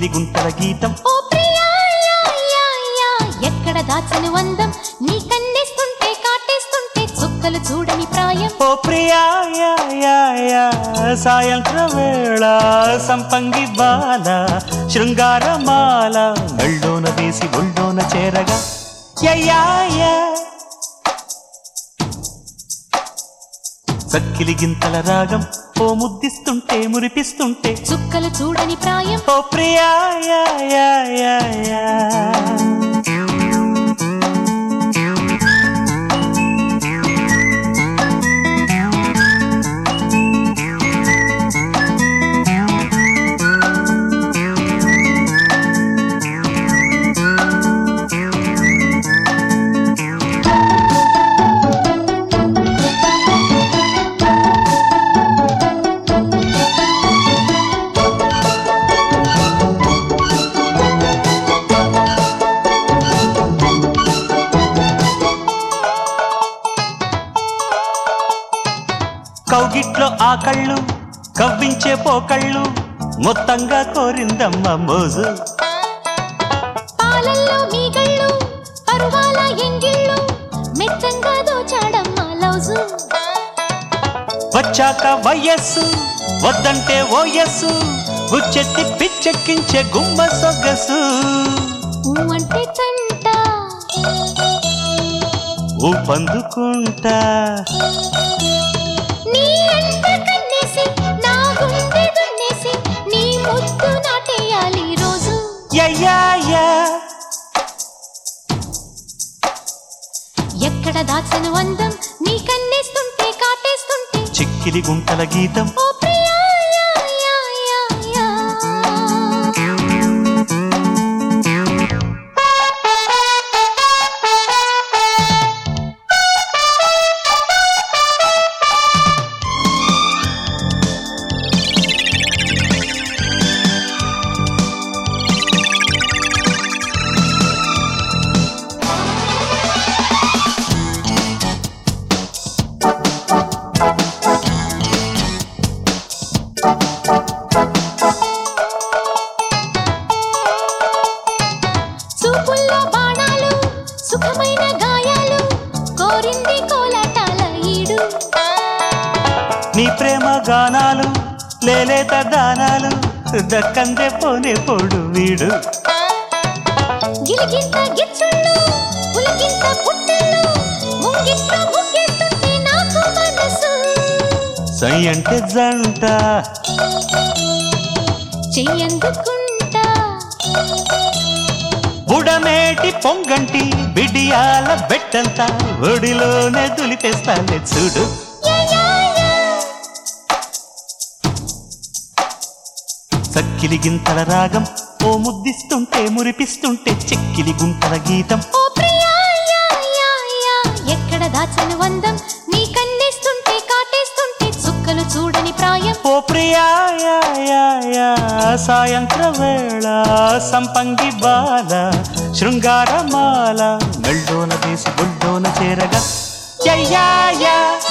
చెక్కిలి గుంటల గీతం ఓ ప్రియా యా, యా, యా, ఎక్కడ దాచను అందం నీ కన్నేస్తుంటే కాటేస్తుంటే చుక్కలు చూడని ప్రాయం ఓ ప్రియా యా, యా, యా, సాయంత్ర వేళ సంపంగి బాల శృంగారమాల మెళ్ళోన వేసి ఒళ్ళోన చేరగా యయ్యా, యా. చక్కిలి గింతల రాగం ఓ ముద్దిస్తుంటే మురిపిస్తుంటే చుక్కలు చూడని ప్రాయం ఓ ప్రియా యా, యా, యా, యా. కౌగిట్లో ఆ కళ్ళు కవ్వించే పోకళ్ళు మొత్తంగా కోరిందమ్మ మోజు పాలల్లో మీగళ్ళు పరువాల ఎంగిళ్ళు మెత్తంగా దోచాడమ్మా లౌజు వచ్చాక వయస్సు వద్దంటే ఓయస్సు గుచ్చెత్తి పిచ్చెక్కించే గుమ్మ సొగసు ఊ అంటే తంట ఊపందుకుంటా నీ అంట కన్నేసి నా గుండె దున్నేసి నీ ముద్దు నాటేయాలి రోజు యయ్యాయా ఎక్కడ దాచను అందం నీ కన్నేస్తుంటే కాటేస్తుంటే చిక్కిలి గుంటల గీతం ఓ ప్రియా యా, యా, యా, యా. చూపుల్లో బాణాలు సుఖమైన గాయాలు కోరింది కోలాటాల ఈడు నీ ప్రేమ గానాలు లేలేత దానాలు దక్కందే పోనే పోడు వీడు గిలిగింత గిచ్చుళ్ళు పులకింత పుట్టళ్ళు ముంగిట్ట ముగ్గెట్టుంటే నాకు మనసు సై అంటే జంట చెయ్యందుకుంటా బుడమేటి పొంగంటి బిడియాల బెట్టంత ఒడిలోనే దులిపేస్తాలే చూడు యా, యా, యా. చక్కిలి గింతల రాగం ఓ ముద్దిస్తుంటే మురిపిస్తుంటే చెక్కిలి గుంటల గీతం ఓ ప్రియా యా, యా, యా. ఎక్కడ దాచను వందం నీ కన్నేస్తుంటే కాటేస్తుంటే చుక్కలు చూడని ప్రాయం ఓ ప్రియా యా, యా, యా, సాయంత్ర వేళ సంపంగి బాల శృంగారమాల మెళ్ళోన వేసి బొడ్డోన చేరగా యయ్యా, యా